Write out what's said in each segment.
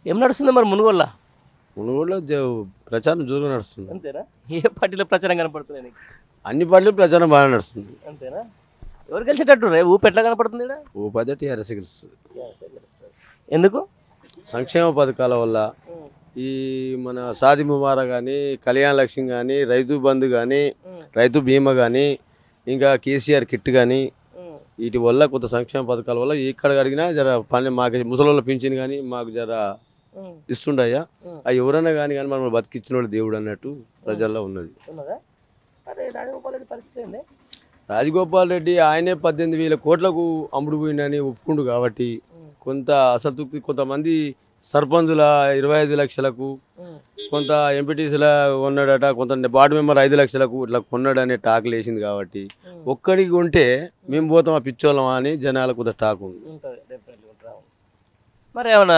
ఏం నడుస్తుంది మరి మునుగోళ్ళ మునుగోడులో జ- ప్రచారం జోరుగా నడుస్తుంది అంతేనా ఏ పార్టీలో ప్రచారం కనపడుతుంది నీకు అన్ని పార్టీలు ప్రచారం బాగా నడుస్తుంది అంతేనా ఎవరు గెలిచేటట్టు రే ఊపు ఎట్లా కనపడుతుంది ఈడ? ఉపాధి టీఆర్ఎస్ గెలుస్తుంది ఎందుకు సంక్షేమ పథకాల వల్ల ఈ మన సాది ముబారా కానీ కళ్యాణ లక్ష్మి కానీ రైతు బంధు కానీ రైతు బీమా కానీ ఇంకా కేసీఆర్ కిట్ కానీ వీటి వల్ల కొంత సంక్షేమ పథకాల వల్ల ఎక్కడ అడిగినా జర పని మాకు ముసలోళ్ళ పింఛన్ కానీ మాకు జర ఇస్తుండయ్యా అవి ఎవరైనా కానీ కానీ మనం బతికిచ్చిన వాడు దేవుడు అన్నట్టు ప్రజల్లో ఉన్నది ఉన్నదా అరే రాజగోపాల్ రెడ్డి పరిస్థితి ఏంది రాజగోపాల్ రెడ్డి ఆయనే పద్దెనిమిది వేల కోట్లకు అమ్ముడు పోయిందని ఒప్పుకుండు కాబట్టి కొంత అసంతృప్తి కొంతమంది సర్పంచుల ఇరవై ఐదు లక్షలకు కొంత ఎంపీటీసీల కొన్నాడట కొంత వార్డు మెంబర్ ఐదు లక్షలకు ఇట్లా కొన్నాడనే టాక్ లేచింది కాబట్టి ఒక్కడికి కొంటే మేము పోతాం ఆ పిచ్చోళ్ళం అని జనాలకు కొంత టాక్ ఉంది ఉంటుంది డెఫినెట్లీ ఉంటుంది మరి ఏమన్నా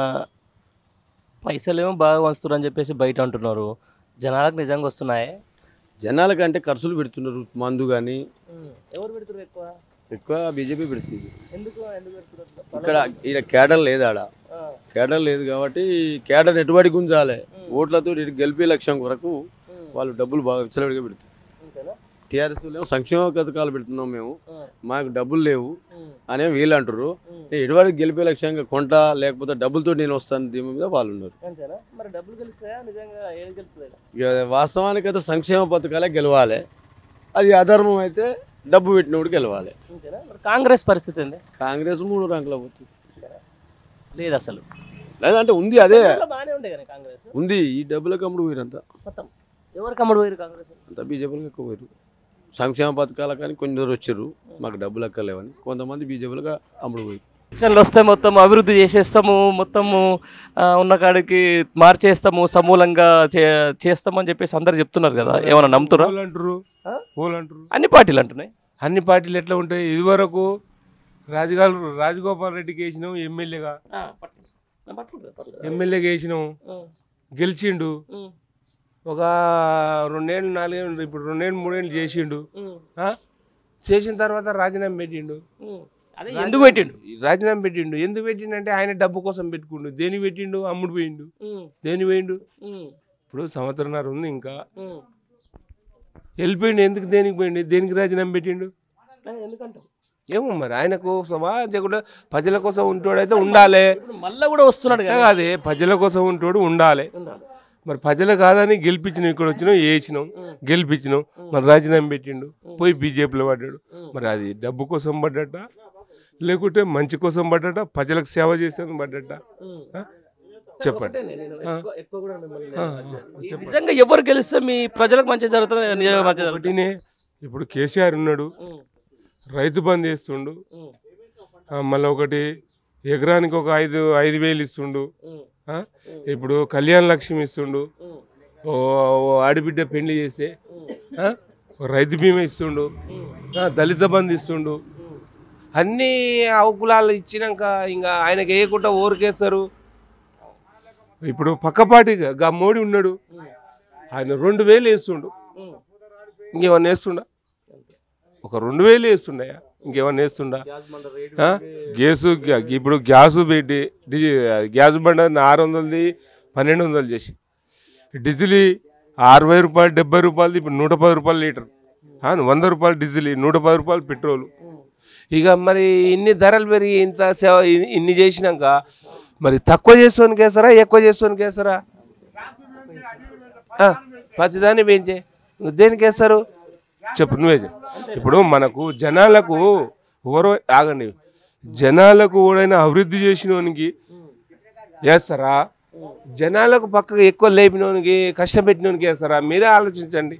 పైసలు ఏమో బాగా వస్తున్నారు అని చెప్పేసి బయట అంటున్నారు జనాలకు నిజంగా వస్తున్నాయి జనాలకంటే ఖర్చులు పెడుతున్నారు మందు కానీ ఎవరు పెడుతున్నారు ఎక్కువ ఎక్కువ బీజేపీ పెడుతుంది ఎందుకు ఎందుకు పెడుతున్నారు ఇక్కడ ఇక్కడ కేడర్ లేదు ఆడ కేడర్ లేదు కాబట్టి కేడర్ ఎటుబడి గుంజాలి ఓట్లతో ఇటు గెలిపే లక్ష్యం కొరకు వాళ్ళు డబ్బులు బాగా విచ్చలవిడిగా పెడుతుంది అంతేనా టీఆర్ఎస్ ఏమో సంక్షేమ పథకాలు పెడుతున్నాం మేము మాకు డబ్బులు లేవు అనే వీళ్ళు అంటారు నేను ఎటువంటి గెలిపే లక్ష్యంగా కొంట లేకపోతే డబ్బులతో నేను వస్తాను దీని మీద వాళ్ళు ఉన్నారు అంతేనా మరి డబ్బులు గెలుస్తాయా నిజంగా ఏది గెలుస్తుంది ఇక వాస్తవానికి అయితే సంక్షేమ పథకాలే గెలవాలి అది అధర్మం అయితే డబ్బు పెట్టినప్పుడు గెలవాలి అంతేనా మరి కాంగ్రెస్ పరిస్థితి ఏంది కాంగ్రెస్ మూడు రంకులు పోతుంది లేదు అసలు లేదంటే ఉంది అదే బాగానే ఉండే కానీ కాంగ్రెస్ ఉంది ఈ డబ్బులకు అమ్ముడు పోయినంత మొత్తం ఎవరికి అమ్ముడు పోయారు కాంగ్రెస్ అంతా బీజేపీలకు ఎక్కువ పోయారు సంక్షేమ పథకాలు కానీ కొందరు వచ్చారు మాకు డబ్బులు ఎక్కలేవని కొంతమంది బీజేపీలకు అమ్ముడు పోయారు ఎలక్షన్లు వస్తే మొత్తం అభివృద్ధి చేసేస్తాము మొత్తము ఆ, ఉన్న కాడికి మార్చేస్తాము సమూలంగా చే- చేస్తామని చెప్పేసి అందరు చెప్తున్నారు కదా ఏమైనా నమ్ముతురా పోలు అంటారు ఆ? పోలు అంటారు అన్ని పార్టీలు అంటున్నాయి అన్ని పార్టీలు ఎట్లా ఉంటాయి ఇదివరకు రాజగాల్ రాజగోపాల్ రెడ్డికి వేసినాం ఎమ్మెల్యేగా ఎమ్మెల్యేగా వేసినాం గెలిచిండు ఒక రెండేళ్ళు నాలుగేళ్ళు ఇప్పుడు రెండేళ్ళు మూడేళ్ళు చేసిండు ఆ? చేసిన తర్వాత రాజీనామా పెట్టిండు అదే ఎందుకు పెట్టిండు రాజీనామా పెట్టిండు ఎందుకు పెట్టిండు అంటే ఆయన డబ్బు కోసం పెట్టుకుండు దేని పెట్టిండు అమ్ముడు పోయిండు దేని పోయిండు ఇప్పుడు సంవత్సరంన్నర ఉంది ఇంకా వెళ్ళిపోయిండు ఎందుకు దేనికి పోయిండు దేనికి రాజీనామా పెట్టిండు ఎందుకంటావు ఏమో మరి ఆయన కోసమా కూడా ప్రజల కోసం ఉంటోడైతే ఉండాలి ఇప్పుడు మళ్ళా కూడా వస్తున్నాడు కదా అదే ప్రజల కోసం ఉంటోడు ఉండాలి మరి ప్రజలు కాదని గెలిపించినాం ఇక్కడ వచ్చినాం వేసినాం గెలిపించినాం మరి రాజీనామా పెట్టిండు పోయి బీజేపీలో పడ్డాడు మరి అది డబ్బు కోసం పడ్డట లేకుంటే మంచి కోసం పడ్డట ప్రజలకు సేవ చేసేందుకు పడ్డట ఆ? చెప్పండి ఆ. ఆ, ఆ, చెప్పండి నిజంగా ఎవరు గెలిస్తే మీ ప్రజలకు మంచి జరుగుతుంది నిజంగా మంచి జరుగుతుంది ఒకటినే ఇప్పుడు కేసీఆర్ ఉన్నాడు రైతు బంద్ చేస్తుండు ఆ, మళ్ళీ ఒకటి ఎకరానికి ఒక ఐదు ఐదు వేలు ఇస్తుండు ఆ? ఇప్పుడు కళ్యాణ లక్ష్మి ఇస్తుండు ఓ ఓ ఆడబిడ్డ పెళ్లి చేస్తే ఆ? ఓ రైతు బీమా ఇస్తుండు ఆ, దళిత బంధు ఇస్తుండు అన్ని అవకులాలు ఇచ్చినాక ఇంకా ఆయనకి వేయకుండా ఊరికేస్తారు ఇప్పుడు పక్కపాటి గా మోడీ ఉన్నాడు ఆయన రెండు వేలు వేస్తుండు ఇంకేమన్నా వేస్తుండా ఒక రెండు వేలు వేస్తుండయా ఇంకేమన్నా వేస్తుండా ఆ? గ్యాసు గ్యా- ఇప్పుడు గ్యాసు పెట్టి డిజి గ్యాస్ బండ ఆరు వందలది పన్నెండు వందలు చేసి డీజిల్ అరవై రూపాయలు డెబ్బై రూపాయలది ఇప్పుడు నూట పది రూపాయలు లీటర్ ఆ, వంద రూపాయలు డీజిల్ నూట పది రూపాయలు పెట్రోల్ ఇక మరి ఇన్ని ధరలు పెరిగి ఇంత సేవ ఇ- ఇన్ని చేసినాక మరి తక్కువ చేసుకోనికి వేస్తారా ఎక్కువ చేసుకోనికి వేస్తారా ఆ, ప్రతిదాన్ని పెంచే దేనికి వేస్తారు చెప్పు నువ్వే చెప్పు ఇప్పుడు మనకు జనాలకు ఎవరో ఆగండి జనాలకు ఎవడైనా అభివృద్ధి చేసినోనికి వేస్తారా జనాలకు పక్కకు ఎక్కువ లేపినోనికి కష్టపెట్టినోనికి వేస్తారా మీరే ఆలోచించండి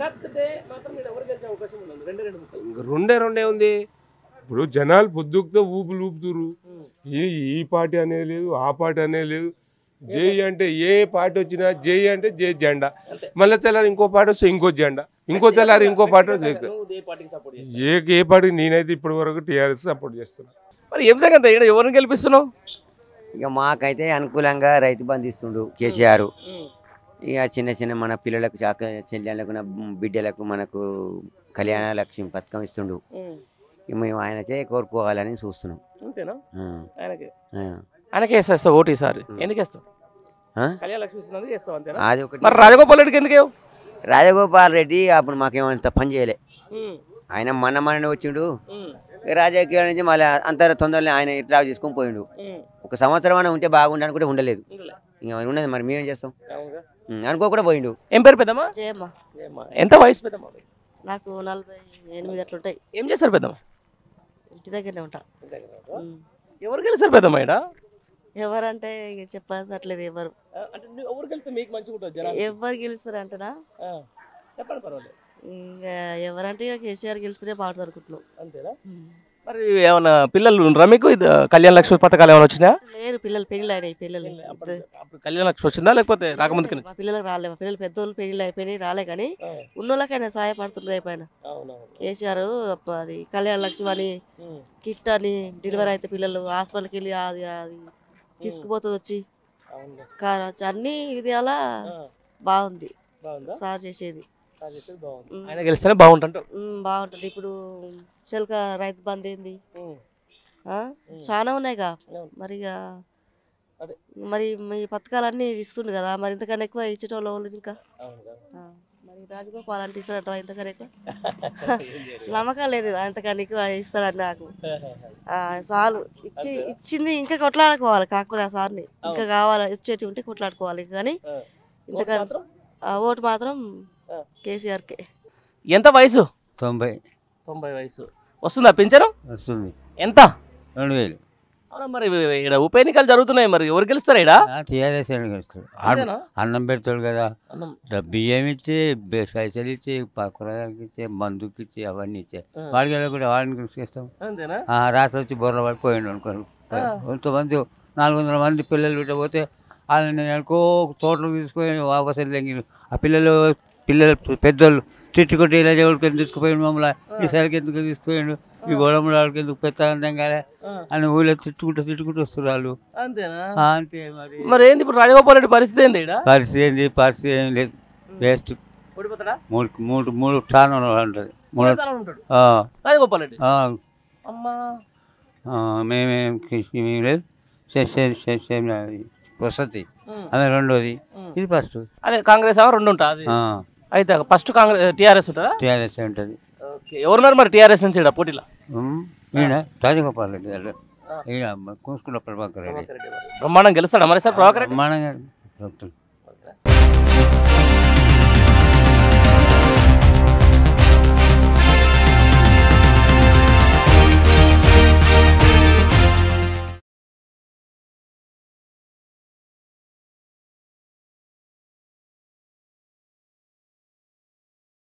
ఇంక రెండే రెండే ఉంది ఇప్పుడు జనాలు పొద్దుకుతో ఊపులు ఊపుతురు ఈ ఈ పార్టీ అనేది లేదు ఆ పార్టీ అనేది లేదు జై అంటే ఏ పార్టీ వచ్చినా జై అంటే జై జెండా మళ్ళీ తెల్లారి ఇంకో పార్టీ వస్తే ఇంకో జెండా ఇంకో తెల్లారి ఇంకో పార్టీ వస్తే ఇంకో- ఏ ఏ పార్టీ నేనైతే ఇప్పటి వరకు టీఆర్ఎస్ సపోర్ట్ చేస్తున్నా మరి ఏం సంగతి ఇక్కడ ఎవరిని గెలిపిస్తున్నావు ఇక మాకైతే అనుకూలంగా రైతు బంధు ఇస్తుండు కేసీఆర్ ఇక చిన్న చిన్న మన పిల్లలకు చాక చెల్లెళ్ళకు నా బిడ్డలకు మనకు కళ్యాణ లక్ష్మి పథకం ఇస్తుండు ఇక మేము ఆయనకే కోరుకోవాలని చూస్తున్నాం అంతేనా ఉం. ఆయనకి ఆ. ఆయనకి వేసేస్తావు ఓటు ఈసారి ఎందుకు వేస్తావు ఆ? కళ్యాణ లక్ష్మి ఇస్తున్నందుకు వేస్తావు అంతేనా అది ఒకటి మరి రాజగోపాల్ రెడ్డికి ఎందుకు వేయవు? రాజగోపాల్ రెడ్డి అప్పుడు మాకేమంత పని చేయలే ఉమ్, ఆయన మన మననే వచ్చిండు ఉమ్, ఇక రాజకీయాల నుంచి మళ్ళీ అంత తొందరలో ఆయన ఇట్లా చేసుకొని పోయిండు ఉమ్. ఒక సంవత్సరం అయినా ఉంటే బాగుండు అనుకుంటే ఉండలేదు ఉండలే. ఇంకా మరి ఉన్నది మరి మేమేం చేస్తాం అవునుగా. ఉం, అనుకోకుండా పోయిండు ఏం పేరు పెద్దమ్మా జయమ్మ ఏమ్మా? ఎంత వయసు పెద్దమ్మా నాకు నలభై ఎనిమిది అట్లా ఉంటాయి ఏం చేస్తారు పెద్దమ్మా ఇంటి దగ్గరనే ఉంటా ఉమ్. ఎవరు గెలుస్తారు పెద్దమ్మా ఈడ? ఎవరంటే ఇక చెప్పట్లేదు ఎవరు ఆ, అంటే నువ్వు ఎవరు గెలిస్తే మీకు మంచిగా ఉంటుంది జనాలు ఎవరు గెలుస్తారు అంటేనా ఆ, చెప్పండి పర్వాలేదు ఇంకా ఎవరంటే ఇక కేసీఆర్ గెలిస్తే బాగుంటుంది అనుకుంటున్నాం అంతేనా ఉమ్. మరి ఏమన్నా పిల్లలు ఉండరా మీకు ఇది కళ్యాణ లక్ష్మి పథకాలు ఏమైనా వచ్చినాయా లేరు పిల్లలు పెళ్ళి అయినాయి పిల్లలు అప్పుడు అప్పుడు కళ్యాణ లక్ష్మి వచ్చిందా లేకపోతే రాకముందుకు మా పిల్లలకు రాలే మా పిల్లలు పెద్దోళ్ళు పెళ్ళి అయిపోయినాయి రాలే కానీ ఉన్నోళ్ళకైనా సహాయపడుతుంది అయిపోయినా కేసీఆర్ అది కళ్యాణ లక్ష్మి అని కిట్ అని డెలివరీ అయితే పిల్లలు హాస్పిటల్కి వెళ్ళి అది అది తీసుకుపోతుంది వచ్చి కార్ వచ్చి అన్ని విధాల బాగుంది సార్ చేసేది ఉమ్. ఆయన గెలిస్తేనే బాగుంటుంటారు ఉమ్, బాగుంటుంది ఇప్పుడు చిలక రైతు బంద్ ఏంది ఆ? చాలా ఉన్నాయిగా మరి ఇక అదే. మరి మీ పథకాలన్నీ ఇస్తుండు కదా మరి ఇంతకన్నా ఎక్కువ ఇచ్చేటోళ్ళు వాళ్ళు ఇంకా ఆ, మరి రాజగోపాల్ అంటే ఇస్తాడట ఇంతకన్నా ఎక్కువ నమ్మకం లేదు అంతకన్నా ఎక్కువ ఇస్తాడని నాకు ఆ, చాలు ఇచ్చి ఇచ్చింది ఇంకా కొట్లాడుకోవాలి కాకపోతే ఆ సార్ని ఇంకా కావాలి ఇచ్చేటి ఉంటే కొట్లాడుకోవాలి కానీ ఇంతకన్నా ఆ, ఓటు మాత్రం ఆ. కేసీఆర్కే ఎంత వయసు తొంభై తొంభై వయసు వస్తుందా పింఛను వస్తుంది ఎంత రెండు వేలు అవునా మరి ఇక్కడ ఉప ఎన్నికలు జరుగుతున్నాయి మరి ఎవరు గెలుస్తారా ఇక్కడ టీఆర్ఎస్ గెలుస్తాడు అంతేనా? అన్నం పెడతాడు కదా అన్నం. ద- బియ్యం ఇచ్చి బె- పైసలు ఇచ్చి ప- కూరగాయలకి ఇచ్చి మందుకి ఇచ్చి అవన్నీ ఇచ్చే ఆ. వాడికి వెళ్ళకుండా వాడిని కృషి చేస్తాం అంతేనా ఆ, రాత్రి వచ్చి బొర్ర పడిపోయిండు అనుకోరు కొంతమంది నాలుగు వందల మంది పిల్లలు పెట్టబోతే వాళ్ళని అనుకో తోటలు తీసుకొని వాపస్ వెళ్ళి ఆ పిల్లలు పిల్లలు పెద్దోళ్ళు తిట్టుకుంటే ఇలా ఎవరికి తీసుకుపోయిండు మమ్మల్ని ఈసారికి ఎందుకు తీసుకుపోయిండు ఈ గొడవలు వాళ్ళకి ఎందుకు పెత్తానందం కాలే ఆ. అని ఊళ్ళో తిట్టుకుంటూ తిట్టుకుంటూ వస్తారు వాళ్ళు అంతేనా ఆ, అంతే మరి మరి ఏంది ఇప్పుడు రాజగోపాల్ రెడ్డి పరిస్థితి ఏంది ఇక్కడ పరిస్థితి ఏంది పరిస్థితి ఏం లేదు వేస్ట్ ఓడిపోతాడా మూడు మూడు మూడు స్థానంలో ఉంటుంది మూడు ఓడిపోతాడా ఉంటాడు ఆ, రాజగోపాల్ రెడ్డి ఆ, అమ్మా ఆ, మేమేం కృషి ఏం లేదు శ- శ- శ- శ- వసతి ఉమ్, అదే రెండోది ఉమ్. ఇది ఫస్ట్ అదే కాంగ్రెస్ ఏమో రెండు ఉంటుంది అయితే ఫస్ట్ కాంగ్రెస్ టీఆర్ఎస్ ఉంటుందా టీఆర్ఎస్ ఉంటుంది ఓకే ఎవరున్నారు మరి టీఆర్ఎస్ నుంచి ఈడ పోటీలో ఈయన రాజగోపాల్ రెడ్డి గారు ఈయన కూసుకున్న ప్రభాకర్ రెడ్డి బ్రహ్మాండం గెలుస్తాడా మరి సార్ ప్రభాకర్ రెడ్డి బ్రహ్మాండంగా